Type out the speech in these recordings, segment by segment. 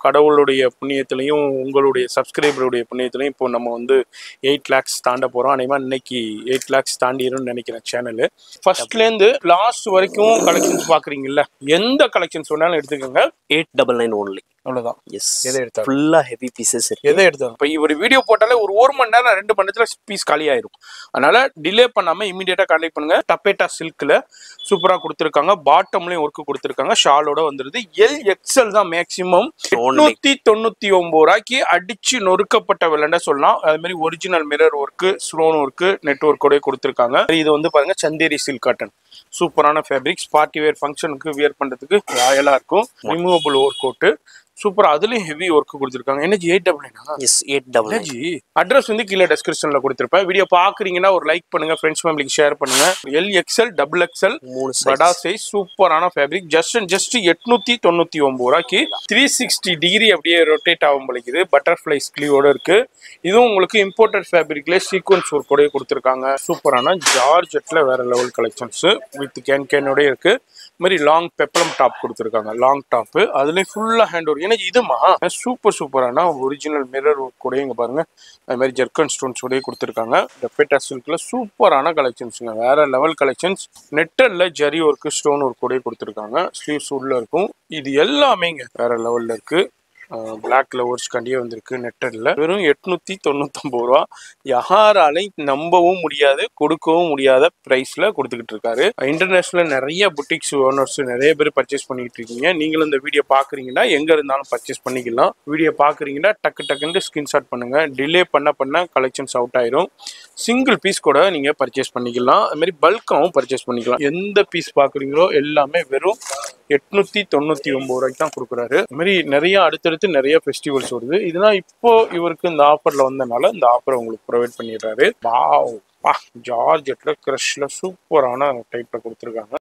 கடவுளுடைய புண்ணியத்திலையும் உங்களுடைய சப்ஸ்கிரைபருடைய புண்ணியத்திலையும் இப்போ நம்ம வந்து எயிட் லேக்ஸ் தாண்ட போகிறோம் அநேகமாக இன்னைக்கு எயிட் லேக்ஸ் தாண்டிடும்னு நினைக்கிறேன் சேனலு ஃபர்ஸ்ட்லேருந்து லாஸ்ட் வரைக்கும் கலெக்ஷன்ஸ் பார்க்குறீங்கல்ல எந்த கலெக்ஷன்ஸ் வேணாலும் எடுத்துக்கோங்க எயிட் டபுள் நைன் ஒன்லி அவ்வளோதான் எஸ் எதை எடுத்தாலும் ஃபுல்லா ஹெவி பீசஸ் இருக்கு எதை எடுத்தாலும் இப்போ இவர் வீடியோ போட்டாலே ஒரு ஒரு மணி நேரம் ரெண்டு மணி நேரத்தில் பீஸ் காலி ஆயிரும் அதனால டிலே பண்ணாமல் இமீடியட்டாக கான்டாக்ட் பண்ணுங்க டப்பேட்டா சில்கில் சூப்பராக கொடுத்துருக்காங்க பாட்டம்லையும் ஒர்க்கு கொடுத்துருக்காங்க ஷாலோட வந்துருது எல் எக்ஸல் தான் மேக்ஸிமம் எட்நூத்தி தொண்ணூத்தி ஒன்பது ரூபாய்க்கு அடிச்சு நொறுக்கப்பட்ட விலண்ட சொல்லலாம் அது மாதிரி original mirror work stone work net ஒர்க்கோட கொடுத்துருக்காங்க இது வந்து பாருங்க சந்தேரி சில்க் காட்டன் சூப்பரான ஃபேப்ரிக்ஸ் பார்ட்டி வேர் ஃபங்க்ஷனுக்கு வியர் பண்றதுக்கு ராயலா இருக்கும் ரிமூவபிள் ஒர்க் கோட்டு சூப்பர் அதுலயும் ஹெவி ஒர்க் கொடுத்துருக்காங்க எனர்ஜி எயிட் டபுள் நைனா yes eight double nine energy address வந்து கீழே டெஸ்கிரிப்ஷன்ல கொடுத்துருப்பேன் வீடியோ பாக்குறீங்கன்னா ஒரு லைக் பண்ணுங்க ஃப்ரெண்ட்ஸ் ஃபேமிலிக்கு ஷேர் பண்ணுங்க எல் எக்ஸ்எல் டபுள் எக்ஸ்எல் மூணு படா சைஸ் சைஸ் சூப்பரான ஃபேப்ரிக் ஜஸ்ட் அண்ட் ஜஸ்ட் எட்நூத்தி தொண்ணூத்தி ஒன்பது ரூபாய்க்கு த்ரீ சிக்ஸ்டி டிகிரி அப்படியே ரொட்டேட் ஆகும் பழிக்குது பட்டர்ஃப்ளை ஸ்லீவோட இருக்கு இதுவும் உங்களுக்கு இம்போர்ட்டட் ஃபேப்ரிக்ல சீக்வன்ஸ் ஒர்க் கூட கொடுத்துருக்காங்க சூப்பரான ஜார்ஜெட்ல வேற லெவல் கலெக்ஷன்ஸ் வித் கேன் கேனோட இருக்கு இது மாதிரி லாங் பெப்பலம் டாப் கொடுத்துருக்காங்க லாங் டாப் அதுலயும் ஃபுல்லா ஹேண்ட் ஒர்க் எனக்கு இதுமா சூப்பர் சூப்பரான ஒரிஜினல் மிரர் ஒர்க் கூட இங்க பாருங்க அது மாதிரி ஜெர்கன் ஸ்டோன்ஸ் கூட கொடுத்துருக்காங்க டெப்பேட்டா சில்க்ல சூப்பரான கலெக்ஷன்ஸுங்க வேற லெவல் கலெக்ஷன்ஸ் நெட்டல்ல ஜரி ஒர்க்கு ஸ்டோன் ஒர்க் கூட கொடுத்துருக்காங்க ஸ்லீவ்ஸ் உள்ள இருக்கும் இது எல்லாமேங்க வேற லெவல்ல இருக்கு பிளாக் லவர்ஸ் கண்டியே வந்திருக்கு நெட்டர்ல வெறும் எட்நூத்தி தொண்ணூத்தொன்பது ரூபா யாராலையும் நம்பவும் முடியாது கொடுக்கவும் முடியாத பிரைஸ்ல கொடுத்துக்கிட்டு இருக்காரு இன்டர்நேஷனல் நிறைய புட்டிக்ஸ் ஓனர்ஸ் நிறைய பேர் பர்ச்சேஸ் பண்ணிட்டு இருக்கீங்க நீங்களும் இந்த வீடியோ பாக்குறீங்கன்னா எங்க இருந்தாலும் பர்ச்சேஸ் பண்ணிக்கலாம் வீடியோ பாக்குறீங்கன்னா டக்கு டக்குன்னு ஸ்கிரீன்ஷாட் பண்ணுங்க டிலே பண்ண பண்ண கலெக்ஷன்ஸ் அவுட் ஆயிரும் சிங்கிள் பீஸ் கூட நீங்க பர்ச்சேஸ் பண்ணிக்கலாம் அது மாதிரி பல்காவும் பர்ச்சேஸ் பண்ணிக்கலாம் எந்த பீஸ் பாக்குறீங்களோ எல்லாமே வெறும் எட்நூத்தி தொண்ணூத்தி ஒன்பது ரூபாய்க்கு தான் கொடுக்குறாரு அது மாதிரி நிறைய அடுத்தடுத்து நிறைய ஃபெஸ்டிவல்ஸ் வருது இதெல்லாம் இப்போ இவருக்கு இந்த ஆஃபர்ல வந்தனால இந்த ஆஃபர் உங்களுக்கு ப்ரொவைட் பண்ணிடுறாரு வாவ் பா ஜார்ஜெட்ல க்ரஷ்ல சூப்பரான டைப்ல கொடுத்துருக்காங்க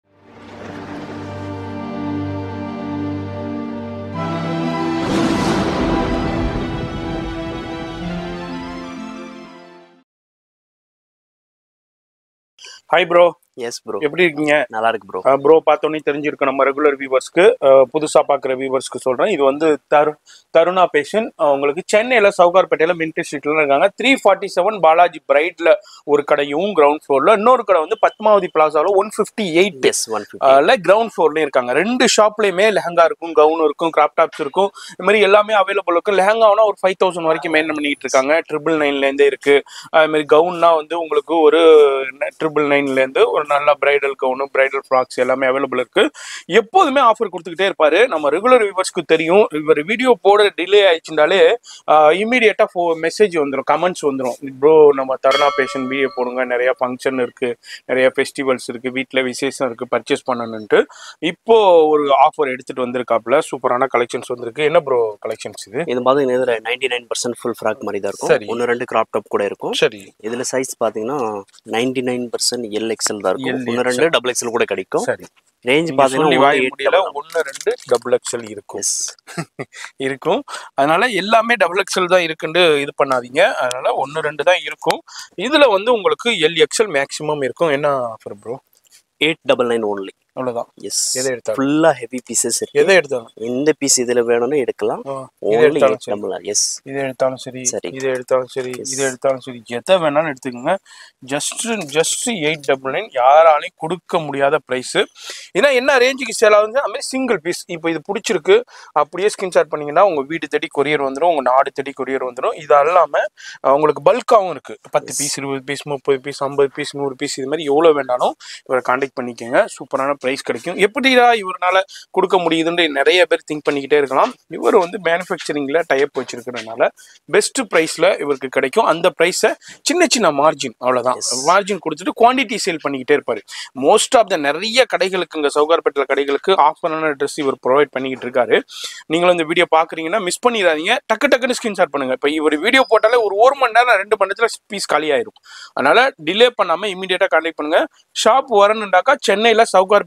ஹாய் ப்ரோ எஸ் ப்ரோ எப்படி இருக்கீங்க நல்லா இருக்கு ப்ரோ ப்ரோ பார்த்தோன்னே தெரிஞ்சிருக்கும் நம்ம ரெகுலர் வியூவர்ஸ்க்கு புதுசாக பார்க்குற வியூவர்ஸ்க்கு சொல்கிறேன் இது வந்து தரு தருணா பேஷன் உங்களுக்கு சென்னையில் சவுகார்பேட்டையில் மின்ட்ரி ஸ்ட்ரீட்ல இருக்காங்க த்ரீ ஃபார்ட்டி செவன் பாலாஜி பிரைட்ல ஒரு கடையும் கிரவுண்ட் ஃப்ளோரில் இன்னொரு கடை வந்து பத்மாவதி பிளாசாவில் one fifty eight S one fifty ground ஃப்ளோர்லயும் இருக்காங்க ரெண்டு ஷாப்லயுமே லெஹங்கா இருக்கும் கவுன் இருக்கும் கிராப் டாப்ஸ் இருக்கும் இது மாதிரி எல்லாமே அவைலபிள் இருக்கும் லெஹங்கானா ஒரு ஃபைவ் தௌசண்ட் வரைக்கும் மெயின்டைன் பண்ணிட்டு இருக்காங்க ட்ரிபிள் நைன்ல இருந்தே இருக்கு அது மாதிரி கவுன்னா வந்து உங்களுக்கு ஒரு ட்ரிபிள் நைன்ல இருந்து ஒரு நல்ல பிரைடல் கவுனு பிரைடல் ஃப்ராக்ஸ் எல்லாமே அவைலபிள் இருக்கு எப்போதுமே ஆஃபர் கொடுத்துக்கிட்டே இருப்பாரு நம்ம ரெகுலர் வியூவர்ஸ்க்கு தெரியும் இவர் வீடியோ போட டிலே ஆயிடுச்சுனாலே இமீடியட்டா ஃபோ மெசேஜ் வந்துடும் கமெண்ட்ஸ் வந்துடும் ப்ரோ நம்ம தருணா பேஷன் வீடியோ போடுங்க நிறைய ஃபங்க்ஷன் இருக்கு நிறைய ஃபெஸ்டிவல்ஸ் இருக்கு வீட்டில் விசேஷம் இருக்கு பர்ச்சேஸ் பண்ணணுன்ட்டு இப்போ ஒரு ஆஃபர் எடுத்துட்டு வந்திருக்காப்ல சூப்பரான கலெக்ஷன்ஸ் வந்திருக்கு என்ன ப்ரோ கலெக்ஷன்ஸ் இது இது பார்த்தீங்கன்னா இதுல ninety nine percent full frock மாதிரி தான் சரி. இருக்கும் ஒன்று ரெண்டு கிராப் டாப் கூட இருக்கும் சரி இதுல சைஸ் பாத்தீங்கன்னா ninety nine percent L XL தான் இருக்கும் L, ஒன்று ரெண்டு டபுள் எக்ஸ்எல் கூட கிடைக்கும் சரி ரேஞ்ச் நீங்க சொல்லி வாய முடியல பாத்தீங்கன்னா ஒன்னு ரெண்டு டபுள் எக்ஸ்எல் இருக்கும் எஸ் இருக்கும் அதனால எல்லாமே டபுள் எக்ஸ்எல் தான் இருக்குன்னு இது பண்ணாதீங்க அதனால ஒன்னு ரெண்டு தான் இருக்கும் இதுல வந்து உங்களுக்கு எல் எக்ஸ்எல் மேக்ஸிமம் இருக்கும் என்ன offer bro eight double nine only அவ்வளவுதான் எஸ் எதை எடுத்தாலும் ஃபுல்லா ஹெவி பீசஸ் இருக்கு எதை எடுத்தாலும் எந்த பீஸ் இதுல வேணும்னு எடுக்கலாம் ஆ, இதை ஓன்லி எடுத்தாலும் எயிட் சரி டபுள் எஸ் இதை எடுத்தாலும் சரி சரி. இதை எடுத்தாலும் சரி இதை எடுத்தாலும் சரி எதை வேணாலும் எடுத்துக்கோங்க just just eight double nine யாராலையும் கொடுக்க முடியாத ப்ரைஸ் ஏன்னா என்ன ரேஞ்சுக்கு சேல் ஆகுது அது மாதிரி சிங்கிள் பீஸ் இப்போ இது பிடிச்சிருக்கு அப்படியே ஸ்கிரீன்ஷாட் பண்ணீங்கன்னா உங்க வீடு தேடி கொரியர் வந்துடும் உங்க நாடு தேடி கொரியர் வந்துடும் இது அல்லாம அஹ், உங்களுக்கு பல்காவும் இருக்கு பத்து பீஸ் இருபது பீஸ் முப்பது பீஸ் ஐம்பது பீஸ் நூறு பீஸ் இது மாதிரி எவ்வளோ வேண்டாலும் இவரை காண்டாக்ட் பண்ணிக்கோங்க சூப்பரான ப்ரைஸ் கிடைக்கும் எப்படிடா இவரால கொடுக்க முடியுதுன்னு நிறைய பேர் திங்க் பண்ணிக்கிட்டே இருக்கலாம் இவர் வந்து மேனுஃபேக்சரிங்ல டைப் வச்சிருக்கிறதுனால பெஸ்ட் ப்ரைஸ்ல இவருக்கு கிடைக்கும் அந்த ப்ரைஸை சின்ன சின்ன மார்ஜின் அவ்வளவுதான் மார்ஜின் கொடுத்துட்டு குவாண்டிட்டி சேல் பண்ணிக்கிட்டே இருப்பாரு மோஸ்ட் ஆஃப் த நிறைய கடைகளுக்கு இங்க சவுகார்பேட்டில் கடைகளுக்கு ஆஃபரான ட்ரெஸ் இவர் ப்ரொவைட் பண்ணிக்கிட்டு இருக்காரு நீங்களும் இந்த வீடியோ பாக்குறீங்கன்னா மிஸ் பண்ணிடாதீங்க டக்கு டக்குன்னு ஸ்கிரீன்ஷாட் பண்ணுங்க இப்போ இவர் வீடியோ போட்டாலே ஒரு ஒரு மணி நேரம் ரெண்டு மணி நேரத்தில் பீஸ் காலி ஆயிரும் அதனால டிலே பண்ணாம இமீடியட்டா கான்டாக்ட் பண்ணுங்க ஷாப் வரணுண்டாக்கா சென்னையில சவுகார்பேட்டை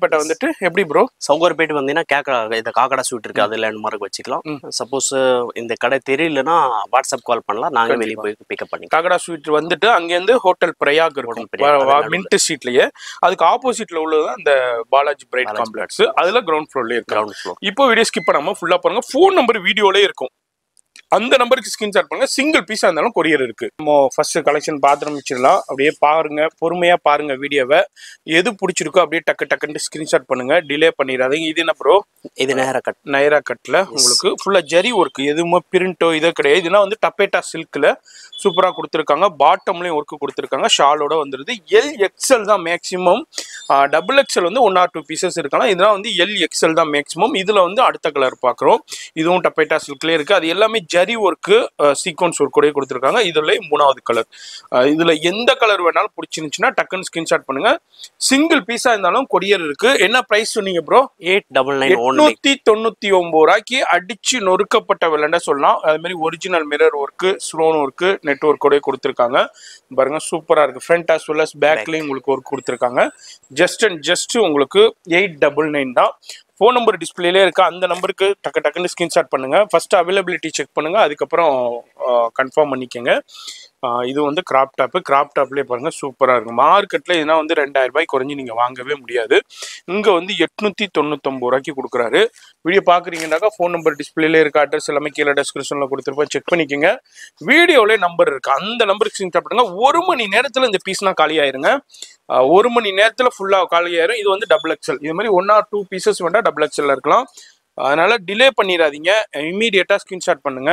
சவுகார்பேட்டை வந்துட்டு எப்படி ப்ரோ சவுகார்பேட் வந்தீங்கன்னா கேக்கா இந்த காக்கடா ஸ்வீட் இருக்கு அது லேண்ட்மார்க் வச்சுக்கலாம் சப்போஸ் இந்த கடை தெரியலன்னா வாட்ஸ்அப் கால் பண்ணலாம் நாங்க வெளியே போய் பிக்கப் பண்ணிக்கலாம் காகடா ஸ்வீட் வந்துட்டு அங்கேருந்து ஹோட்டல் பிரயாக் இருக்கும் பிரயாக், வ- வ- மின்ட் ஸ்ட்ரீட்லயே அதுக்கு ஆப்போசிட்ல உள்ளது அந்த பாலாஜி பிரைட் காம்ப்ளெக்ஸ் அதுல கிரவுண்ட் ஃப்ளோர்லயே இருக்கு கிரவுண்ட் ஃப்ளோர் இப்போ வீடியோ ஸ்கிப் பண்ணாம ஃபுல்லா பாருங்க ஃபோன் நம்பர் வீடியோலே இருக்கும் அந்த நம்பருக்கு ஸ்கிரீன்ஷாட் பண்ணுங்க சிங்கிள் பீஸா இருந்தாலும் கொரியர் இருக்கு நம்ம ஃபர்ஸ்ட் கலெக்ஷன் பார்த்து ஆரம்பிச்சிடலாம் அப்படியே பாருங்க பொறுமையா பாருங்க வீடியோவை எது பிடிச்சிருக்கோ அப்படியே டக்கு டக்குன்னு ஸ்கிரீன்ஷாட் பண்ணுங்க டிலே பண்ணிடாதீங்க இது என்ன ப்ரோ இது நேர கட் நைரா கட்ல உங்களுக்கு ஃபுல்லா ஜரி ஒர்க் எதுவுமே பிரிண்டோ இதோ கிடையாது இதெல்லாம் வந்து டப்பேட்டா சில்க்ல சூப்பரா கொடுத்துருக்காங்க பாட்டம்லயும் ஒர்க் கொடுத்துருக்காங்க ஷாலோட வந்துருது எல் எக்ஸ்எல் தான் மேக்ஸிமம் டபுள் எக்ஸ்எல் வந்து ஒன் ஆர் டூ பீசஸ் இருக்கலாம் இதெல்லாம் வந்து எல் எக்ஸ்எல் தான் மேக்ஸிமம் இதுல வந்து அடுத்த கலர் பார்க்குறோம் இதுவும் டப்பேட்டா சில்க்லேயே இருக்கு அது எல்லாமே ஜரி ஒர்க்கு சீக்வன்ஸ் ஒர்க் கூட கொடுத்துருக்காங்க இதுல மூணாவது கலர் இதுல எந்த கலர் வேணாலும் பிடிச்சிருந்துச்சுன்னா டக்குன்னு ஸ்கிரீன்ஷாட் பண்ணுங்க சிங்கிள் பீஸா இருந்தாலும் கொரியர் இருக்கு என்ன பிரைஸ் சொன்னீங்க bro eight double nine only எட்நூத்தி தொண்ணூத்தி ஒன்பது ரூபாய்க்கு அடிச்சு நொறுக்கப்பட்ட விலைன்னு சொல்லலாம் அது மாதிரி original mirror work stone work net ஒர்க்கோட கொடுத்துருக்காங்க பாருங்க சூப்பரா இருக்கு ஃப்ரண்ட் as well as பேக்லயும் உங்களுக்கு ஒர்க் கொடுத்துருக்காங்க ஜஸ்ட் அண்ட் ஜஸ்ட் உங்களுக்கு எயிட் டபுள் நைன் தான் ஃபோன் நம்பர் டிஸ்பிளேலே இருக்கு அந்த நம்பருக்கு டக்கு டக்குன்னு ஸ்கிரீன்ஷாட் பண்ணுங்க ஃபர்ஸ்ட் அவைலபிலிட்டி செக் பண்ணுங்க அதுக்கப்புறம் கன்ஃபார்ம் பண்ணிக்கோங்க ஆஹ் இது வந்து கிராப் டாப் கிராப் டாப்லேயே பாருங்க சூப்பராக இருக்கும் மார்க்கெட்டில் இதெல்லாம் வந்து ரெண்டாயிரம் ரூபாய் குறைஞ்சி நீங்கள் வாங்கவே முடியாது இங்கே வந்து எட்நூற்றி தொண்ணூத்தொம்பது ரூபாய்க்கு கொடுக்குறாரு வீடியோ பார்க்குறீங்கன்னாக்கா ஃபோன் நம்பர் டிஸ்பிளேல இருக்க அட்ரஸ் எல்லாமே கீழே டிஸ்கிரிப்ஷனில் கொடுத்துருப்போம் செக் பண்ணிக்கோங்க வீடியோவிலே நம்பர் இருக்கு அந்த நம்பருக்கு ஸ்கிரீன்ஷாட் பண்ணுங்க ஒரு மணி நேரத்தில் இந்த பீஸ்லாம் காலி ஆயிருங்க ஆஹ் ஒரு மணி நேரத்தில் ஃபுல்லாக காலி ஆயிரும் இது வந்து டபுள் எக்ஸல் இது மாதிரி ஒன் ஆர் டூ பீசஸ் வேண்டாம் டபுள் எக்ஸல்ல இருக்கலாம் அதனால டிலே பண்ணிடாதீங்க இமீடியட்டாக ஸ்கிரீன்ஷாட் பண்ணுங்க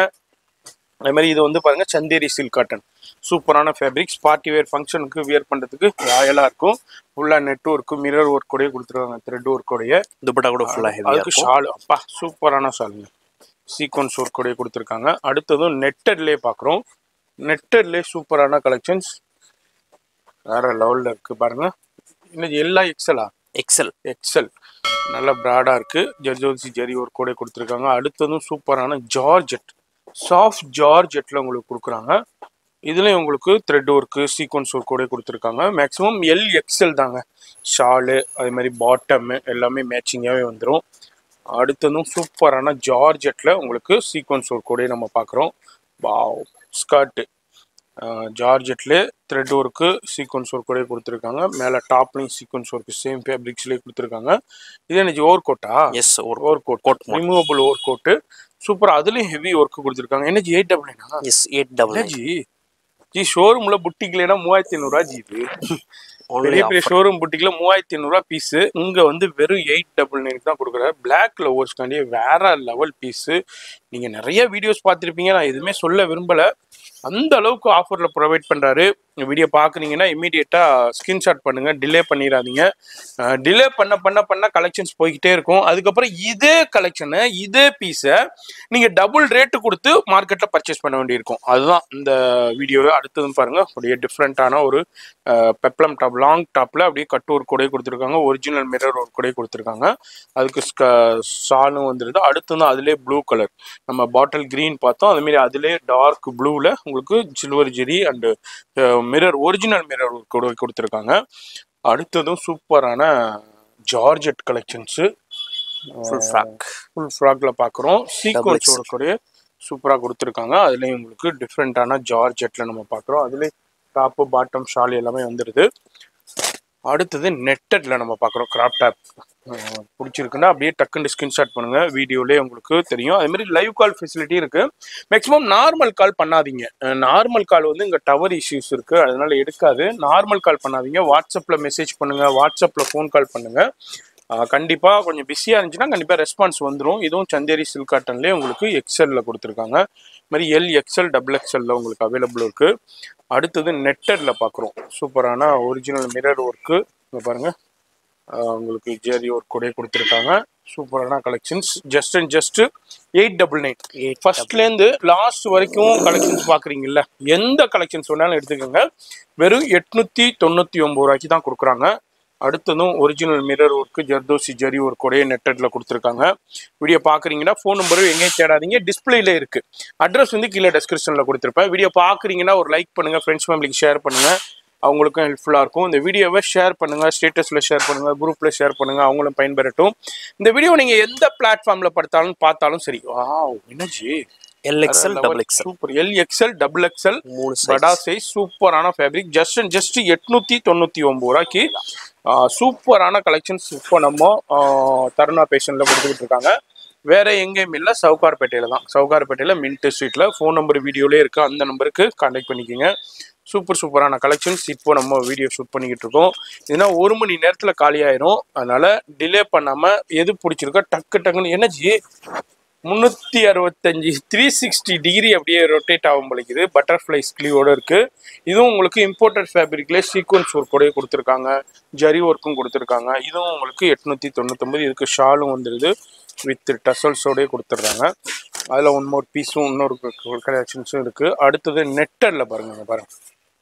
அதே மாதிரி இது வந்து பாருங்க சந்தேரி சில்க் காட்டன் சூப்பரான ஃபேப்ரிக்ஸ் பார்ட்டி வேர் ஃபங்க்ஷனுக்கு வியர் பண்றதுக்கு ராயலா இருக்கும் ஃபுல்லா நெட் ஒர்க்கு மிரர் ஒர்க் கூட கொடுத்துருவாங்க த்ரெட் ஒர்க்கோடைய துப்பட்டா கூட ஃபுல்லா ஹெவியா அதுக்கு இருக்கும் ஷால் அப்பா சூப்பரான ஷாலுங்க சீக்வன்ஸ் ஒர்க் கூட கொடுத்துருக்காங்க அடுத்ததும் நெட்டட்லேயே பார்க்குறோம் நெட்டட்லேயே சூப்பரான கலெக்ஷன்ஸ் வேற லெவலில் இருக்கு பாருங்க இன்னைக்கு எல்லா எக்ஸலா எக்ஸல் எக்ஸல் நல்ல ப்ராடாக இருக்கு ஜர்ஜோசி ஜெரி ஒர்க் கூட கொடுத்துருக்காங்க அடுத்ததும் சூப்பரான ஜார்ஜெட் சாஃப்ட் ஜார்ஜெட்டில் உங்களுக்கு கொடுக்குறாங்க இதுலேயும் உங்களுக்கு த்ரெட் ஒர்க்கு சீக்வன்ஸ் ஒர்க் கூட கொடுத்துருக்காங்க மேக்ஸிமம் எல் எக்ஸல் தாங்க ஷாலு அதே மாதிரி பாட்டமு எல்லாமே மேட்சிங்காகவே வந்துடும் அடுத்ததும் சூப்பரான ஜார்ஜெட்டில் உங்களுக்கு சீக்வன்ஸ் ஒர்க் கூட நம்ம பார்க்குறோம் ஸ்கர்ட்டு ஜார்ஜெட்லேயே த்ரெட் ஒர்க்கு சீக்வன்ஸ் ஒர்க் கூட கொடுத்துருக்காங்க மேலே டாப்லையும் சீக்வன்ஸ் ஒர்க் சேம் ஃபேப்ரிக்ஸ்லேயே கொடுத்துருக்காங்க இது எனக்கு ஓவர் கோட்டா எஸ் ஒரு over coat coat removable over coat super அதுலேயும் ஹெவி ஒர்க் கொடுத்துருக்காங்க என்ன ஜி எயிட் டபுள் நைனா எஸ் எயிட் டபுள் என்ன ஜி ஜி ஷோரூம்ல புட்டிக்லனா மூவாயிரத்தி ஐநூறுரூவா ஜி இது ஒன்லி பெரிய பெரிய ஷோரூம் புட்டிக்ல மூவாயிரத்தி ஐநூறுரூவா பீஸு இங்க வந்து வெறும் எயிட் டபுள் நைனுக்கு தான் கொடுக்குறாரு பிளாக் லவர்ஸ்க்காண்டி வேற லெவல் பீஸு நீங்க நிறைய வீடியோஸ் பார்த்துருப்பீங்க நான் எதுவுமே சொல்ல விரும்பல அந்த அளவுக்கு ஆஃபர்ல ப்ரொவைட் பண்றாரு வீடியோ பார்க்குறீங்கன்னா இமீடியட்டா ஸ்கிரீன்ஷாட் பண்ணுங்க டிலே பண்ணிடாதீங்க டிலே பண்ண பண்ண பண்ண கலெக்ஷன்ஸ் போய்கிட்டே இருக்கும் அதுக்கப்புறம் இதே கலெக்ஷனை இதே பீஸை நீங்க டபுள் ரேட்டு கொடுத்து மார்க்கெட்ல பர்ச்சேஸ் பண்ண வேண்டியிருக்கும் அதுதான் இந்த வீடியோவை அடுத்ததும் பாருங்க அப்படியே டிஃப்ரெண்ட்டான ஒரு பெப்ளம் டாப் லாங் டாப்ல அப்படியே கட் ஒர்க் கூட கொடுத்துருக்காங்க ஒரிஜினல் மிரர் ஒர்க் கூட கொடுத்துருக்காங்க அதுக்கு ஷாலும் வந்துருது அடுத்ததும் அதுலேயே ப்ளூ கலர் நம்ம பாட்டில் கிரீன் பார்த்தோம் அதுமாரி அதுலேயே டார்க் ப்ளூவில் உங்களுக்கு silver zari and mirror original mirror work கூட கொடுத்துருக்காங்க அடுத்ததும் சூப்பரான georgette collections full frock full ஃப்ராக்ல பார்க்குறோம் சீக்வன்ஸோட கூட சூப்பராக கொடுத்துருக்காங்க அதுலேயும் உங்களுக்கு டிஃப்ரெண்ட்டான ஜார்ஜெட்டில் நம்ம பார்க்குறோம் அதுலேயும் டாப்பு பாட்டம் ஷால் எல்லாமே வந்துடுது அடுத்தது நெட்டட்ல நம்ம பார்க்குறோம் கிராப் டாப் பிடிச்சிருக்குன்னா அப்படியே டக்குன்னு ஸ்கிரீன்ஷாட் பண்ணுங்க வீடியோலேயே உங்களுக்கு தெரியும் அதே மாதிரி லைவ் கால் ஃபெசிலிட்டி இருக்கு மேக்ஸிமம் நார்மல் கால் பண்ணாதீங்க நார்மல் கால் வந்து இங்கே டவர் இஷ்யூஸ் இருக்கு அதனால எடுக்காது நார்மல் கால் பண்ணாதீங்க வாட்ஸ்அப்பில் மெசேஜ் பண்ணுங்க வாட்ஸ்அப்பில் ஃபோன் கால் பண்ணுங்க ஆஹ் கண்டிப்பா கொஞ்சம் பிஸியா இருந்துச்சுன்னா கண்டிப்பா ரெஸ்பான்ஸ் வந்துடும் இதுவும் சந்தேரி சில்க் காட்டன்லேயே உங்களுக்கு எக்ஸல்ல கொடுத்துருக்காங்க இது மாதிரி எல் எக்ஸல் டபுள் எக்ஸல்ல உங்களுக்கு அவைலபிள் இருக்கு அடுத்தது நெட்டட்ல பார்க்குறோம் சூப்பரான ஒரிஜினல் மிரர் ஒர்க்கு இங்க பாருங்க ஆஹ் உங்களுக்கு ஜேரி ஒர்க் கூட கொடுத்துருக்காங்க சூப்பரான collections just and just eight double nine ஃபர்ஸ்ட்லேருந்து லாஸ்ட் வரைக்கும் கலெக்ஷன்ஸ் பார்க்குறீங்கல்ல எந்த கலெக்ஷன்ஸ் வேணாலும் எடுத்துக்கோங்க வெறும் எட்நூற்றி தொண்ணூற்றி ஒம்பது ரூபாய்க்கு தான் கொடுக்குறாங்க அடுத்ததும் original mirror work zardozi zari ஒர்க்கோடைய நெட்டட்ல கொடுத்துருக்காங்க வீடியோ பார்க்குறீங்கன்னா ஃபோன் நம்பரும் எங்கேயும் தேடாதீங்க டிஸ்பிளேல இருக்கு அட்ரஸ் வந்து கீழே டெஸ்கிரிப்ஷனில் கொடுத்துருப்பேன் வீடியோ பார்க்குறீங்கன்னா ஒரு லைக் பண்ணுங்க ஃப்ரெண்ட்ஸ் ஃபேமிலிக்கு ஷேர் பண்ணுங்க அவங்களுக்கும் ஹெல்ப்ஃபுல்லாக இருக்கும் இந்த வீடியோவை ஷேர் பண்ணுங்கள் ஸ்டேட்டஸில் ஷேர் பண்ணுங்கள் குரூப்பில் ஷேர் பண்ணுங்கள் அவங்களும் பயன்பெறட்டும் இந்த வீடியோ நீங்கள் எந்த பிளாட்ஃபார்மில் படுத்தாலும் பார்த்தாலும் சரி wow energy L XL double XL super L XL double XL மூணு படா சைஸ் சூப்பரான ஃபேப்ரிக் ஜஸ்ட் அண்ட் ஜஸ்ட் எட்நூத்தி தொண்ணூத்தி ஒன்பது ரூபாய்க்கு சூப்பரான கலெக்ஷன்ஸ் இப்போ நம்ம ஆ, தருணா பேஷன்ல கொடுத்துக்கிட்டு இருக்காங்க வேற எங்கேயும் இல்லை சவுகார்பேட்டையில தான் சவுகார்பேட்டையில மின்ட் ஸ்ட்ரீட்ல ஃபோன் நம்பர் வீடியோலே இருக்கு அந்த நம்பருக்கு கான்டாக்ட் பண்ணிக்கோங்க சூப்பர் சூப்பரான கலெக்ஷன்ஸ் இப்போ நம்ம வீடியோ ஷூட் பண்ணிக்கிட்டு இருக்கோம் இதுனா ஒரு மணி நேரத்தில் காலி ஆயிரும் அதனால டிலே பண்ணாம எது பிடிச்சிருக்கோ டக்கு டக்குன்னு எனர்ஜி முந்நூற்றி அறுபத்தஞ்சு த்ரீ சிக்ஸ்டி டிகிரி அப்படியே ரொட்டேட் ஆகும் பழிக்குது பட்டர்ஃப்ளை ஸ்லீவோட இருக்கு இதுவும் உங்களுக்கு இம்போர்ட்டட் ஃபேப்ரிக்ல சீக்வன்ஸ் ஒர்க்கோடய கொடுத்துருக்காங்க ஜரி ஒர்க்கும் கொடுத்துருக்காங்க இதுவும் உங்களுக்கு எட்நூற்றி தொண்ணூத்தொம்பது இதுக்கு ஷாலும் வந்துடுது வித் டசல்ஸோடய கொடுத்துட்றாங்க அதில் ஒன் மோர் பீஸும் இன்னொரு கலெக்ஷன்ஸும் இருக்குது அடுத்தது நெட்டரில் பாருங்க இங்க பாருங்க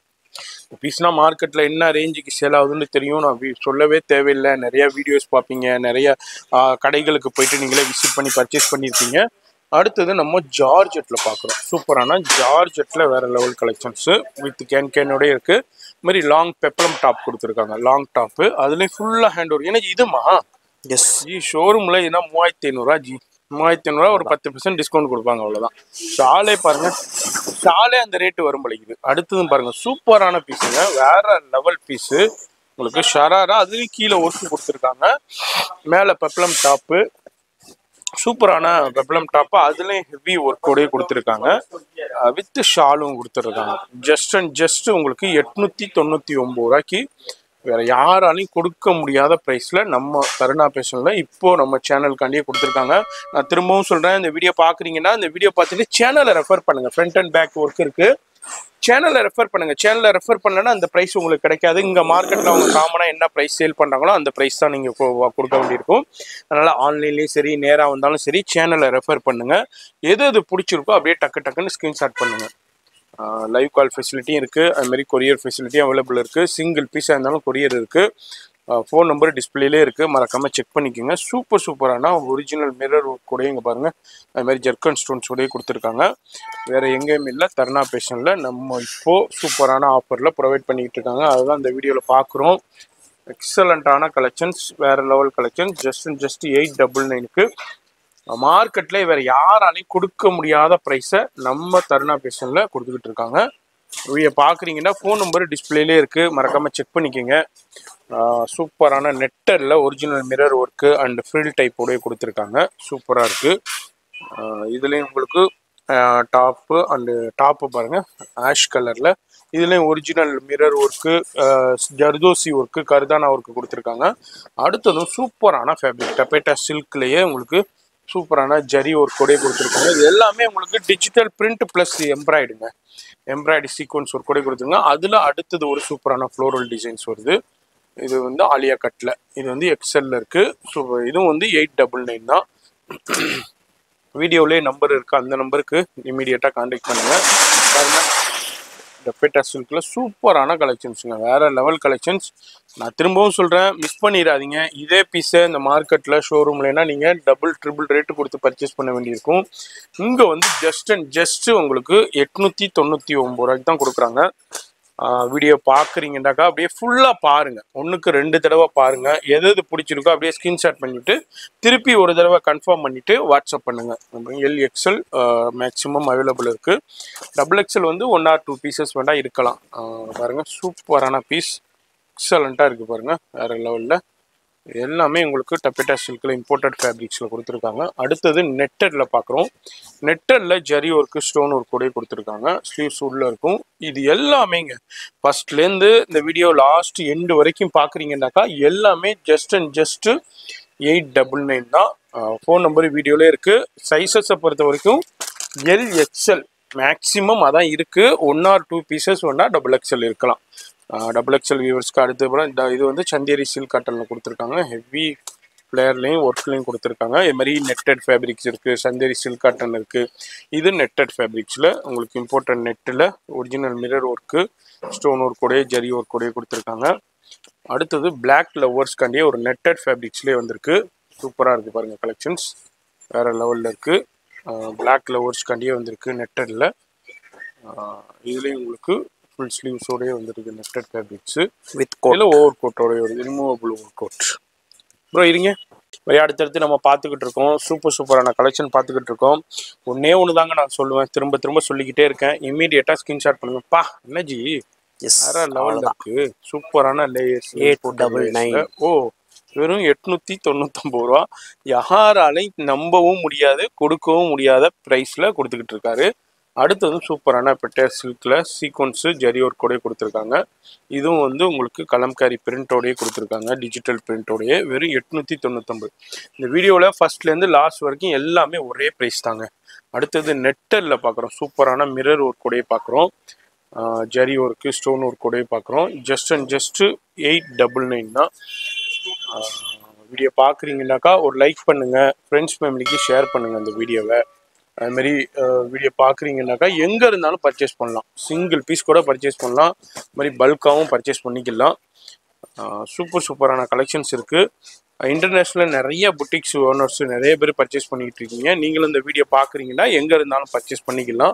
பீஸ்னா மார்க்கெட்டில் என்ன ரேஞ்சுக்கு சேல் ஆகுதுன்னு தெரியும் நான் வி- சொல்லவே தேவையில்லை நிறைய வீடியோஸ் பார்ப்பீங்க நிறைய ஆ, கடைகளுக்கு போயிட்டு நீங்களே விசிட் பண்ணி பர்ச்சேஸ் பண்ணியிருப்பீங்க அடுத்தது நம்ம ஜார்ஜெட்டில் பார்க்குறோம் சூப்பரான ஜார்ஜெட்டில் வேற லெவல் கலெக்ஷன்ஸு வித் கேன் கேனோட இருக்கு இது மாதிரி லாங் பெப்பளம் டாப் கொடுத்துருக்காங்க லாங் டாப்பு அதுலேயும் ஃபுல்லாக ஹேண்ட் ஒர்க் ஏன்னா இதுமா எஸ் ஜி ஷோரூமில் இதுனா மூவாயிரத்தி ஐநூறுரூவா ஜி மூவாயிரத்தி ஐநூறுரூவா ஒரு பத்து பர்சன்ட் டிஸ்கவுண்ட் கொடுப்பாங்க அவ்வளோதான் ஷாலே பாருங்க ஷாலே அந்த ரேட்டு வரும் பழிக்குது அடுத்ததும் பாருங்க சூப்பரான பீஸுங்க வேற லெவல் பீஸு உங்களுக்கு ஷராரா அதுலேயும் கீழே ஒர்க்கு கொடுத்துருக்காங்க மேலே பெப்ளம் டாப்பு சூப்பரான பெப்ளம் டாப்பு அதுலேயும் ஹெவி ஒர்க்கோடய கொடுத்துருக்காங்க வித் ஷாலும் கொடுத்துருக்காங்க ஜஸ்ட் அண்ட் ஜஸ்ட் உங்களுக்கு எட்நூற்றி தொண்ணூற்றி ஒம்பது ரூபாய்க்கு வேற யாராலையும் கொடுக்க முடியாத ப்ரைஸில் நம்ம கருணா பேஷனில் இப்போ நம்ம சேனலுக்காண்டியே கொடுத்துருக்காங்க நான் திரும்பவும் சொல்கிறேன் இந்த வீடியோ பார்க்குறீங்கன்னா இந்த வீடியோ பார்த்துட்டு சேனலை ரெஃபர் பண்ணுங்கள் ஃப்ரண்ட் அண்ட் பேக் ஒர்க் இருக்குது சேனலை ரெஃபர் பண்ணுங்க சேனலை ரெஃபர் பண்ணலன்னா அந்த ப்ரைஸ் உங்களுக்கு கிடைக்காது இங்கே மார்க்கெட்டில் அவங்க காமனாக என்ன ப்ரைஸ் சேல் பண்ணுறாங்களோ அந்த ப்ரைஸ் தான் நீங்கள் கொடுக்க வேண்டியிருக்கும் அதனால் ஆன்லைன்லேயும் சரி நேராக வந்தாலும் சரி சேனலை ரெஃபர் பண்ணுங்க எது எது பிடிச்சிருக்கோ அப்படியே டக்கு டக்குன்னு ஸ்க்ரீன்ஷாட் பண்ணுங்க லைவ் கால் ஃபெசிலிட்டியும் இருக்குது அதுமாரி கொரியர் ஃபெசிலிட்டியும் அவைலபிள் இருக்குது சிங்கிள் பீஸாக இருந்தாலும் கொரியர் இருக்குது ஃபோன் நம்பர் டிஸ்பிளேலே இருக்குது மறக்காமல் செக் பண்ணிக்கோங்க சூப்பர் சூப்பரான ஒரிஜினல் மிரர் கூட இங்கே பாருங்கள் அது மாதிரி ஜெர்கன் ஸ்டோன்ஸ் உடைய கொடுத்துருக்காங்க வேறு எங்கேயும் இல்லை தர்ணா பேஷனில் நம்ம இப்போது சூப்பரான ஆஃபரில் ப்ரொவைட் பண்ணிக்கிட்டு இருக்காங்க அதுதான் இந்த வீடியோவில் பார்க்குறோம் எக்ஸலண்ட்டான கலெக்ஷன்ஸ் வேறு level collection just and just eight double நைனுக்கு மார்க்கெட்டில் வேறு யாராலையும் கொடுக்க முடியாத ப்ரைஸை நம்ம தருணா பேஷனில் கொடுத்துக்கிட்டு இருக்காங்க வீடியோ பார்க்குறீங்கன்னா ஃபோன் நம்பர் டிஸ்பிளேலே இருக்குது மறக்காமல் செக் பண்ணிக்கோங்க சூப்பரான நெட்டரில் original mirror work and frill டைப்போடய கொடுத்துருக்காங்க சூப்பராக இருக்குது இதுலேயும் உங்களுக்கு டாப்பு அண்டு டாப்பு பாருங்கள் ஆஷ் கலரில் இதுலேயும் original mirror work zardozi work கர்தானா ஒர்க்கு கொடுத்துருக்காங்க அடுத்ததும் சூப்பரான ஃபேப்ரிக் டப்பேட்டா சில்க்லேயே உங்களுக்கு சூப்பரான ஜரி ஒர்க்கோடய கொடுத்துருக்காங்க இது எல்லாமே உங்களுக்கு டிஜிட்டல் பிரிண்ட் ப்ளஸ் எம்ப்ராய்டுங்க எம்ப்ராய்டு சீக்வன்ஸ் ஒர்க் கூட கொடுத்துருங்க அதில் அடுத்தது ஒரு சூப்பரான ஃப்ளோரல் டிசைன்ஸ் வருது இது வந்து ஆலியா கட்டில் இது வந்து எக்ஸல்ல இருக்கு ஸோ இதுவும் வந்து எயிட் டபுள் நைன் தான் வீடியோலேயே நம்பர் இருக்கு அந்த நம்பருக்கு இமீடியட்டாக கான்டாக்ட் பண்ணுங்க பாருங்க டெப்பேட்டா சில்கில் சூப்பரான கலெக்ஷன்ஸுங்க வேற லெவல் கலெக்ஷன்ஸ் நான் திரும்பவும் சொல்கிறேன் மிஸ் பண்ணிடாதீங்க இதே பீஸை இந்த மார்க்கெட்டில் ஷோரூம்லனா நீங்கள் டபுள் ட்ரிபிள் ரேட்டு கொடுத்து பர்ச்சேஸ் பண்ண வேண்டியிருக்கும் இங்கே வந்து ஜஸ்ட் அண்ட் ஜஸ்ட் உங்களுக்கு எட்நூற்றி தொண்ணூற்றி ஒம்பது ரூபாய்க்கு தான் கொடுக்குறாங்க வீடியோ பார்க்குறீங்கன்னாக்கா அப்படியே ஃபுல்லாக பாருங்கள் ஒன்றுக்கு ரெண்டு தடவை பாருங்கள் எது எது பிடிச்சிருக்கோ அப்படியே ஸ்க்ரீன்ஷாட் பண்ணிவிட்டு திருப்பி ஒரு தடவை கன்ஃபார்ம் பண்ணிவிட்டு வாட்ஸ்அப் பண்ணுங்கள் எல் எக்ஸல் மேக்ஸிமம் அவைலபிள் இருக்குது டபுள் எக்ஸல் வந்து ஒன் ஆர் டூ பீசஸ் வேண்டாம் இருக்கலாம் ஆஹ் பாருங்க சூப்பரான பீஸ் எக்ஸலண்ட்டாக இருக்குது பாருங்கள் வேறு லெவலில் எல்லாமே உங்களுக்கு டப்பேட்டா சில்கில் இம்போர்ட்டட் ஃபேப்ரிக்ஸில் கொடுத்துருக்காங்க அடுத்தது நெட்டடில் பார்க்குறோம் நெட்டடில் ஜரி ஒர்க்கு ஸ்டோன் ஒர்க் கூட கொடுத்துருக்காங்க ஸ்லீவ்ஸ் உள்ள இருக்கும் இது எல்லாமேங்க ஃபர்ஸ்ட்லேருந்து இந்த வீடியோ லாஸ்ட் எண்டு வரைக்கும் பார்க்குறீங்கன்னாக்கா எல்லாமே just and just eight double nine தான் ஃபோன் நம்பர் வீடியோலே இருக்குது சைஸஸை பொறுத்த வரைக்கும் எல் எக்ஸ்எல் மேக்ஸிமம் அதான் இருக்குது ஒன் ஆர் டூ பீசஸ் ஒன்றா டபுள் எக்ஸ்எல் இருக்கலாம் டபுள் எக்ஸ்எல் வியூவர்ஸ்க்கு அடுத்து அப்புறம் இந்த இது வந்து சந்தேரி சில்க் காட்டனில் கொடுத்துருக்காங்க ஹெவி ஃப்ளேர்லேயும் ஒர்க்லேயும் கொடுத்துருக்காங்க இது மாதிரி நெட்டட் ஃபேப்ரிக்ஸ் இருக்குது சந்தேரி சில்க் காட்டன் இருக்குது இது நெட்டட் ஃபேப்ரிக்ஸில் உங்களுக்கு இம்பார்ட்டன்ட் நெட்டில் ஒரிஜினல் மிரர் ஒர்க்கு ஸ்டோன் ஒர்க்கோடைய ஜரி ஒர்க்கோடைய கொடுத்துருக்காங்க அடுத்தது பிளாக் லவ்வர்ஸ்க்காண்டியே ஒரு நெட்டட் ஃபேப்ரிக்ஸ்லேயே வந்திருக்கு சூப்பராக இருக்குது பாருங்கள் கலெக்ஷன்ஸ் வேறு லெவலில் இருக்குது பிளாக் லவ்வர்ஸ்க்காண்டியே வந்திருக்கு நெட்டடில் இதுலேயும் உங்களுக்கு ஃபுல் ஸ்லீவ்ஸோடய வந்துருக்கு நெட்டட் ஃபேப்ரிக்ஸு வித் கோட் இதில் ஓவர் கோட்டோடய வருது ரிமூவபிள் ஓவர் கோட் ப்ரோ இருங்க போய் அடுத்தடுத்து நம்ம பார்த்துக்கிட்டு இருக்கோம் சூப்பர் சூப்பரான கலெக்ஷன் பார்த்துக்கிட்டு இருக்கோம் ஒன்னே ஒன்று தாங்க நான் சொல்லுவேன் திரும்ப திரும்ப சொல்லிக்கிட்டே இருக்கேன் இம்மீடியட்டாக ஸ்கிரீன்ஷாட் பண்ணுங்க பா என்ன ஜி எஸ் வேற லெவலில் இருக்கு சூப்பரான லேயர்ஸ் Eight double nine. ஓ வெறும் எட்நூத்தி தொண்ணூத்தொம்பது ரூபா யாராலையும் நம்பவும் முடியாது கொடுக்கவும் முடியாத ப்ரைஸில் கொடுத்துக்கிட்டு இருக்காரு அடுத்தது சூப்பரான பெட்டர் சில்கில் சீக்வன்ஸு ஜரி ஒர்க் கூட கொடுத்துருக்காங்க இதுவும் வந்து உங்களுக்கு கலம்காரி பிரிண்டோடயே கொடுத்துருக்காங்க டிஜிட்டல் பிரிண்டோடயே வெறும் எட்நூற்றி தொண்ணூத்தொம்பது இந்த வீடியோவில் ஃபர்ஸ்ட்லேருந்து லாஸ்ட் வரைக்கும் எல்லாமே ஒரே ப்ரைஸ் தாங்க அடுத்தது நெட்டரில் பார்க்குறோம் சூப்பரான மிரர் ஒர்க் கூடயே பார்க்குறோம் ஜரி ஒர்க்கு ஸ்டோன் ஒர்க் கூடயே பார்க்குறோம் just and just eight double nine தான் வீடியோ பார்க்குறீங்கனாக்கா ஒரு லைக் பண்ணுங்கள் ஃப்ரெண்ட்ஸ் ஃபேமிலிக்கு ஷேர் பண்ணுங்கள் அந்த வீடியோவை அதுமாரி வீடியோ பார்க்குறீங்கனாக்கா எங்கே இருந்தாலும் பர்ச்சேஸ் பண்ணலாம் சிங்கிள் பீஸ் கூட பர்ச்சேஸ் பண்ணலாம் இது மாதிரி பல்காகவும் பர்ச்சேஸ் பண்ணிக்கலாம் சூப்பர் சூப்பரான கலெக்ஷன்ஸ் இருக்குது இன்டர்நேஷ்னல் நிறைய புட்டிக்ஸ் ஓனர்ஸ் நிறைய பேர் பர்ச்சேஸ் பண்ணிக்கிட்டு இருக்கீங்க நீங்களும் இந்த வீடியோ பார்க்குறீங்கன்னா எங்கே இருந்தாலும் பர்ச்சேஸ் பண்ணிக்கலாம்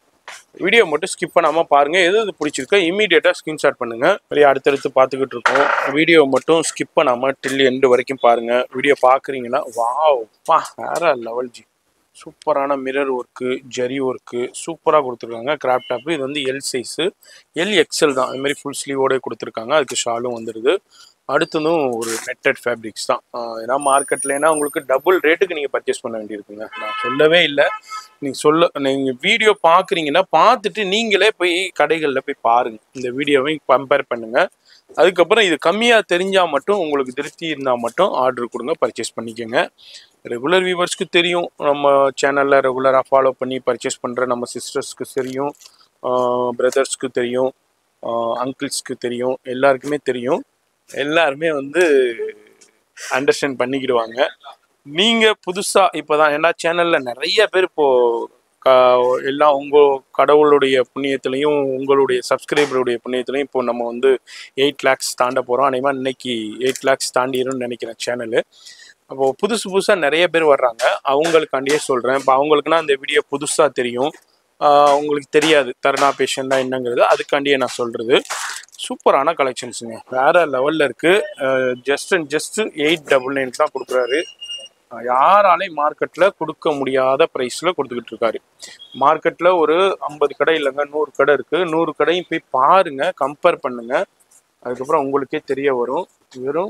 வீடியோ மட்டும் ஸ்கிப் பண்ணாமல் பாருங்கள் எது எது பிடிச்சிருக்கோ இமீடியட்டாக ஸ்க்ரீன்ஷாட் பண்ணுங்கள் நிறைய அடுத்தடுத்து பார்த்துக்கிட்டு இருக்கோம் வீடியோ மட்டும் ஸ்கிப் பண்ணாமல் டில் எண்டு வரைக்கும் பாருங்கள் வீடியோ பார்க்குறீங்கன்னா வாவ் பா வேற லெவல் ஜி சூப்பரான மிரர் ஒர்க்கு ஜரி ஒர்க்கு சூப்பராக கொடுத்துருக்காங்க கிராப் டாப்பு இது வந்து எல் சைஸு எல் எக்ஸல் தான் அது மாதிரி ஃபுல் ஸ்லீவோட கொடுத்துருக்காங்க அதுக்கு ஷாலும் வந்துடுது அடுத்ததும் ஒரு நெட்டட் ஃபேப்ரிக்ஸ் தான் ஆஹ் ஏன்னா மார்க்கெட்லனா உங்களுக்கு டபுள் ரேட்டுக்கு நீங்கள் பர்ச்சேஸ் பண்ண வேண்டியிருக்குங்க நான் சொல்லவே இல்லை நீங்கள் சொல்ல நீங்கள் வீடியோ பார்க்குறீங்கன்னா பார்த்துட்டு நீங்களே போய் கடைகளில் போய் பாருங்கள் இந்த வீடியோவை கம்பேர் பண்ணுங்கள் அதுக்கப்புறம் இது கம்மியாக தெரிஞ்சால் மட்டும் உங்களுக்கு திருப்தி இருந்தால் மட்டும் ஆர்டர் கொடுங்க பர்ச்சேஸ் பண்ணிக்கோங்க ரெகுலர் வியூவர்ஸ்க்கு தெரியும் நம்ம சேனலில் ரெகுலராக ஃபாலோ பண்ணி பர்ச்சேஸ் பண்ணுற நம்ம சிஸ்டர்ஸ்க்கு தெரியும் பிரதர்ஸ்க்கு தெரியும் அங்கிள்ஸ்க்கு தெரியும் எல்லாருக்குமே தெரியும் எல்லாருமே வந்து அண்டர்ஸ்டாண்ட் பண்ணிக்கிடுவாங்க நீங்கள் புதுசாக இப்போ தான் ஏன்னா சேனலில் நிறைய பேர் இப்போது க- எல்லாம் உங்கள் கடவுளுடைய புண்ணியத்துலையும் உங்களுடைய சப்ஸ்கிரைபருடைய புண்ணியத்துலையும் இப்போ நம்ம வந்து எயிட் லேக்ஸ் தாண்ட போகிறோம் அநேகமாக இன்னைக்கு எயிட் லேக்ஸ் தாண்டிடும்னு நினைக்கிறேன் சேனலு அப்போது புதுசு புதுசாக நிறைய பேர் வர்றாங்க அவங்களுக்காண்டியே சொல்கிறேன் இப்போ அவங்களுக்குனா அந்த வீடியோ புதுசாக தெரியும் ஆஹ் உங்களுக்கு தெரியாது தருணா பேஷன்னா என்னங்கிறது அதுக்காண்டியே நான் சொல்கிறது சூப்பரான கலெக்ஷன்ஸுங்க வேற லெவலில் இருக்குது just and just eight double nine தான் கொடுக்குறாரு ஆஹ் யாராலையும் மார்க்கெட்டில் கொடுக்க முடியாத ப்ரைஸில் கொடுத்துக்கிட்டு இருக்காரு மார்க்கெட்டில் ஒரு ஐம்பது கடை இல்லைங்க நூறு கடை இருக்குது நூறு கடையும் போய் பாருங்கள் கம்பேர் பண்ணுங்கள் அதுக்கப்புறம் உங்களுக்கே தெரிய வரும் வெறும்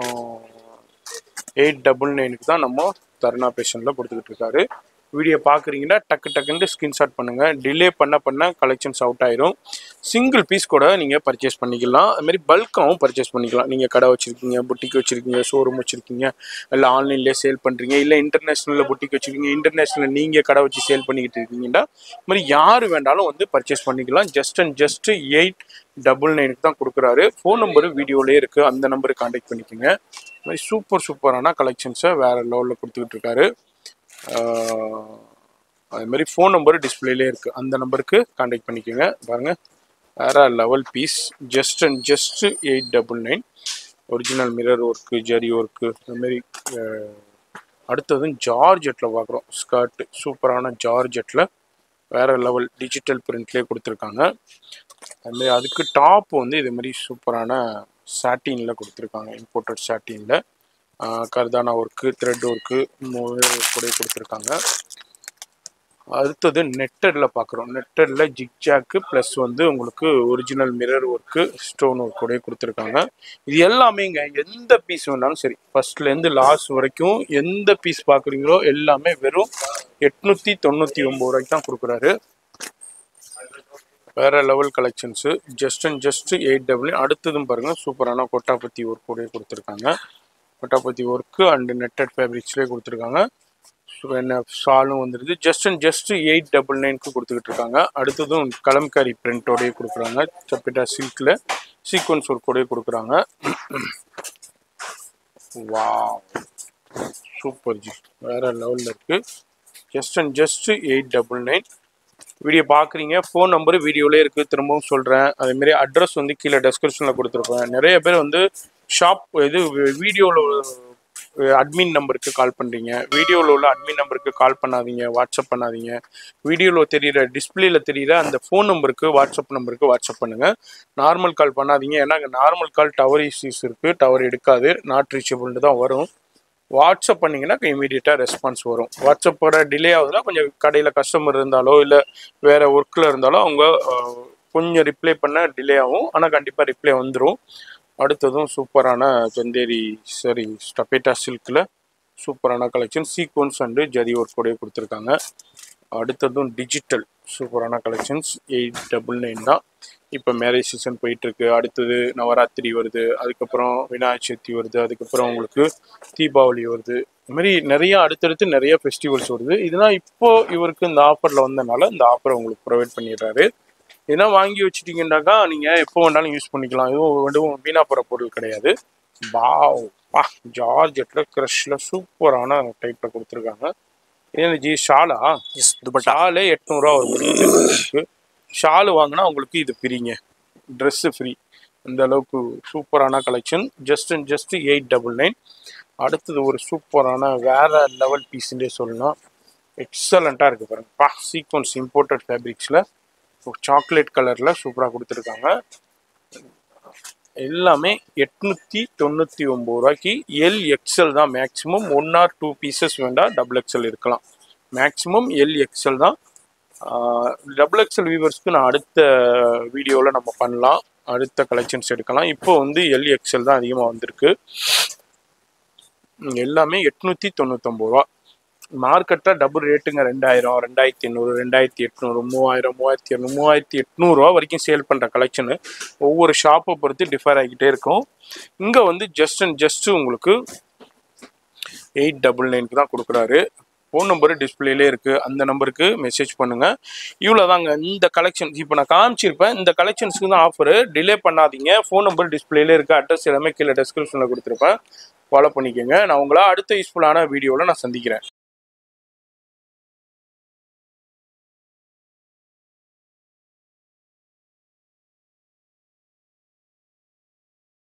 எயிட் டபுள் நைனுக்கு தான் நம்ம தருணா பேஷனில் கொடுத்துக்கிட்டு இருக்காரு வீடியோ பார்க்குறீங்கன்னா டக்கு டக்குன்ட்டு ஸ்க்ரீன்ஷாட் பண்ணுங்கள் டிலே பண்ண பண்ண கலெக்ஷன்ஸ் அவுட் ஆயிரும் சிங்கிள் பீஸ் கூட நீங்கள் பர்ச்சேஸ் பண்ணிக்கலாம் அதுமாரி பல்காகவும் பர்ச்சேஸ் பண்ணிக்கலாம் நீங்கள் கடை வச்சுருக்கீங்க புட்டிக் வச்சுருக்கீங்க ஷோரூம் வச்சுருக்கீங்க இல்லை ஆன்லைன்லேயே சேல் பண்ணுறீங்க இல்லை இன்டர்நேஷ்னலில் புட்டிக் வச்சுருக்கீங்க இன்டர்நேஷ்னலில் நீங்கள் கடை வச்சு சேல் பண்ணிக்கிட்டு இருக்கீங்கன்னா இது மாதிரி யார் வேண்டாலும் வந்து பர்ச்சேஸ் பண்ணிக்கலாம் just and just eight double நைனுக்கு தான் கொடுக்குறாரு ஃபோன் நம்பரு வீடியோலேயே இருக்குது அந்த நம்பருக்கு காண்டாக்ட் பண்ணிக்கோங்க இது மாதிரி சூப்பர் சூப்பரான கலெக்ஷன்ஸை வேறு லெவலில் கொடுத்துக்கிட்டு இருக்காரு ஆஹ் அது மாதிரி ஃபோன் நம்பர் டிஸ்பிளேலே இருக்குது அந்த நம்பருக்கு காண்டாக்ட் பண்ணிக்கோங்க பாருங்கள் வேற level piece just and just eight double nine original mirror work zari work அந்த மாதிரி ஆஹ் அடுத்தது ஜார்ஜெட்டில் பார்க்குறோம் ஸ்கர்ட் சூப்பரான ஜார்ஜெட்டில் வேற லெவல் டிஜிட்டல் பிரிண்ட்லேயே கொடுத்துருக்காங்க அதுமாதிரி அதுக்கு டாப் வந்து இது மாதிரி சூப்பரான சாட்டினில் கொடுத்துருக்காங்க இம்போர்ட்டட் சாட்டினில் கர்தானா ஒர்க்கு த்ரெட் ஒர்க்கு கூட கொடுத்துருக்காங்க அடுத்தது நெட்டடில் பார்க்குறோம் நெட்டடில் ஜிக்ஜாக்கு ப்ளஸ் வந்து உங்களுக்கு original mirror work stone work கூட கொடுத்துருக்காங்க இது எல்லாமேங்க எந்த பீஸ் வேணாலும் சரி ஃபர்ஸ்ட்லேருந்து லாஸ்ட் வரைக்கும் எந்த பீஸ் பார்க்குறீங்களோ எல்லாமே வெறும் எட்நூற்றி தொண்ணூற்றி ஒம்பது ரூபாய்க்கு தான் கொடுக்குறாரு வேற level collections just and just eight double அடுத்ததும் பாருங்கள் சூப்பரான கொட்டாப்பத்தி ஒர்க் கூட கொடுத்துருக்காங்க கொட்டாப்பத்தி ஒர்க்கு அண்டு நெட்டட் ஃபேப்ரிக்ஸ்லேயே கொடுத்துருக்காங்க ஸோ என்ன ஷாலும் வந்துடுது just and just eight double நைனுக்கு கொடுத்துக்கிட்டு இருக்காங்க அடுத்ததும் கலம்காரி பிரிண்டோடய கொடுக்குறாங்க சப்பிட்டா சில்கில் சீக்வன்ஸ் ஒர்க்கோடய கொடுக்குறாங்க வா சூப்பர் ஜி வேற லெவலில் இருக்குது just and just eight double nine video பார்க்குறீங்க ஃபோன் நம்பர் வீடியோலே இருக்குது திரும்பவும் சொல்கிறேன் அதேமாரி அட்ரஸ் வந்து கீழே டெஸ்கிரிப்ஷனில் கொடுத்துருப்பேன் நிறைய பேர் வந்து ஷாப் இது வீடியோவில் அட்மின் நம்பருக்கு கால் பண்ணுறீங்க வீடியோவில் உள்ள அட்மின் நம்பருக்கு கால் பண்ணாதீங்க வாட்ஸ்அப் பண்ணாதீங்க வீடியோவில் தெரியிற டிஸ்பிளேல தெரியிற அந்த ஃபோன் நம்பருக்கு வாட்ஸ்அப் நம்பருக்கு வாட்ஸ்அப் பண்ணுங்கள் நார்மல் கால் பண்ணாதீங்க ஏன்னா நார்மல் கால் டவர் இஷ்யூஸ் இருக்குது டவர் எடுக்காது நாட் ரீச்சபிள்னு தான் வரும் வாட்ஸ்அப் பண்ணிங்கன்னா இமீடியட்டாக ரெஸ்பான்ஸ் வரும் வாட்ஸ்அப்போட டிலே ஆகுதுன்னா கொஞ்சம் கடையில் கஸ்டமர் இருந்தாலோ இல்லை வேறு ஒர்க்கில் இருந்தாலோ அவங்க அஹ், கொஞ்சம் ரிப்ளை பண்ண டிலே ஆகும் ஆனால் கண்டிப்பாக ரிப்ளை வந்துடும் அடுத்ததும் சூப்பரான சந்தேரி சரி ஸ்டபேட்டா சில்கில் சூப்பரான கலெக்ஷன் சீக்வன்ஸ் அண்டு ஜரி ஒர்க்கோடய கொடுத்துருக்காங்க அடுத்ததும் டிஜிட்டல் சூப்பரான கலெக்ஷன்ஸ் எயிட் டபுள் நைன் தான் இப்போ மேரேஜ் சீசன் போயிட்டுருக்கு அடுத்தது நவராத்திரி வருது அதுக்கப்புறம் விநாயகர் சதுர்த்தி வருது அதுக்கப்புறம் உங்களுக்கு தீபாவளி வருது இந்த மாதிரி நிறைய அடுத்தடுத்து நிறைய ஃபெஸ்டிவல்ஸ் வருது இதெல்லாம் இப்போ இவருக்கு இந்த ஆஃபரில் வந்தனால இந்த ஆஃபரை உங்களுக்கு ப்ரொவைட் பண்ணிடுறாரு இதெல்லாம் வாங்கி வச்சுட்டீங்கன்னாக்கா நீங்கள் எப்போ வேணாலும் யூஸ் பண்ணிக்கலாம் இதுவும் எதுவும் வீணா போகிற பொருள் கிடையாது பாவ் பா ஜார்ஜெட்டில் க்ரஷில் சூப்பரான டைப்பில் கொடுத்துருக்காங்க இது ஜி ஷாலா எஸ் துப்பட்டா ஷாலே எட்நூறுரூவா ஒரு ஷாலு வாங்கினா உங்களுக்கு இது ஃப்ரீங்க ட்ரெஸ்ஸு ஃப்ரீ இந்த அளவுக்கு சூப்பரான collection just and just eight double nine அடுத்தது ஒரு சூப்பரான வேற லெவல் பீஸ்ன்றே சொல்லலாம் எக்ஸலண்ட்டாக இருக்குது பாருங்க பா சீக்வன்ஸ் இம்போர்ட்டட் ஃபேப்ரிக்ஸில் சாக்லேட் கலரில் சூப்பராக கொடுத்துருக்காங்க எல்லாமே எட்நூற்றி தொண்ணூற்றி ஒம்பது ரூபாய்க்கு எல் எக்ஸல் தான் maximum one or two pieces வேண்டாம் டபுள் எக்ஸல் இருக்கலாம் மேக்ஸிமம் எல் எக்ஸல் தான் டபுள் எக்ஸல் வியூவர்ஸ்க்கு நான் அடுத்த வீடியோவில் நம்ம பண்ணலாம் அடுத்த கலெக்ஷன்ஸ் எடுக்கலாம் இப்போ வந்து எல் எக்ஸல் தான் அதிகமாக வந்திருக்கு ம், எல்லாமே எட்நூற்றி தொண்ணூத்தொம்பது ரூபா மார்க்கெட்டில் டபுள் ரேட்டுங்க ரெண்டாயிரம் ரெண்டாயிரத்தி எண்ணூறு ரெண்டாயிரத்தி எட்நூறு மூவாயிரம் மூவாயிரத்தி இரநூறு மூவாயிரத்தி எட்நூறுரூவா வரைக்கும் சேல் பண்ணுற கலெக்ஷனு ஒவ்வொரு ஷாப்பை பொறுத்து டிஃபர் ஆகிக்கிட்டே இருக்கும் இங்கே வந்து ஜஸ்ட் அண்ட் ஜஸ்ட் உங்களுக்கு எயிட் டபுள் நைனுக்கு தான் கொடுக்குறாரு ஃபோன் நம்பர் டிஸ்பிளேலே இருக்குது அந்த நம்பருக்கு மெசேஜ் பண்ணுங்கள் இவ்வளோ தாங்க இந்த கலெக்ஷன் இப்போ நான் காமிச்சிருப்பேன் இந்த கலெக்ஷன்ஸ்க்கு தான் ஆஃபரு டிலே பண்ணாதீங்க ஃபோன் நம்பர் டிஸ்பிளேலே இருக்குது அட்ரஸ் எல்லாமே கீழே டிஸ்கிரிப்ஷனில் கொடுத்துருப்பேன் ஃபாலோ பண்ணிக்கோங்க நான் உங்களை அடுத்த யூஸ்ஃபுல்லான வீடியோவில் நான் சந்திக்கிறேன்